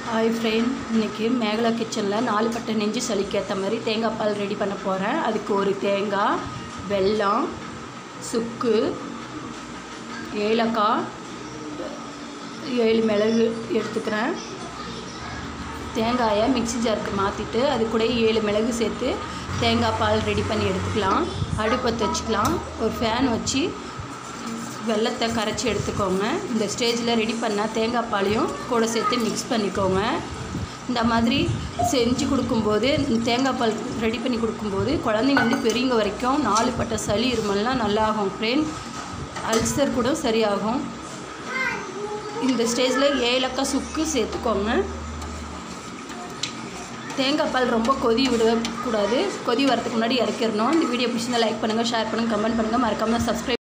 hi friend இன்றைக்கி மேகலா கிச்சனில் நாலு பட்டை நெஞ்சு சளிக்கு ஏற்ற மாதிரி தேங்காய் பால் ரெடி பண்ண போகிறேன் அதுக்கு ஒரு தேங்காய் வெல்லம் சுக்கு ஏலக்காய் ஏழு மிளகு எடுத்துக்கிறேன் தேங்காயை மிக்ஸி ஜாருக்கு மாற்றிட்டு அது கூட ஏழு மிளகு சேர்த்து தேங்காய் பால் ரெடி பண்ணி எடுத்துக்கலாம் அடுப்பத்தை வச்சுக்கலாம் ஒரு ஃபேன் வச்சு வெள்ளத்தை கரைச்சி எடுத்துக்கோங்க இந்த ஸ்டேஜில் ரெடி பண்ண தேங்காய் பாலையும் கூட சேர்த்து மிக்ஸ் பண்ணிக்கோங்க இந்த மாதிரி செஞ்சு கொடுக்கும்போது இந்த தேங்காய் பால் ரெடி பண்ணி கொடுக்கும்போது குழந்தைங்க வந்து பெரியவங்க வரைக்கும் நாலு பட்ட சளி இருமல்லாம் நல்லாகும் ஃப்ரெண்ட் அல்சர் கூட சரியாகும் இந்த ஸ்டேஜில் ஏலக்காய் சுக்கு சேர்த்துக்கோங்க தேங்காய் பால் ரொம்ப கொதி விடக்கூடாது கொதி வரதுக்கு முன்னாடி இறக்கிடணும் இந்த வீடியோ பிடிச்சிருந்தா லைக் பண்ணுங்கள் ஷேர் பண்ணுங்கள் கமெண்ட் பண்ணுங்கள் மறக்காமல் சப்ஸ்கிரைப்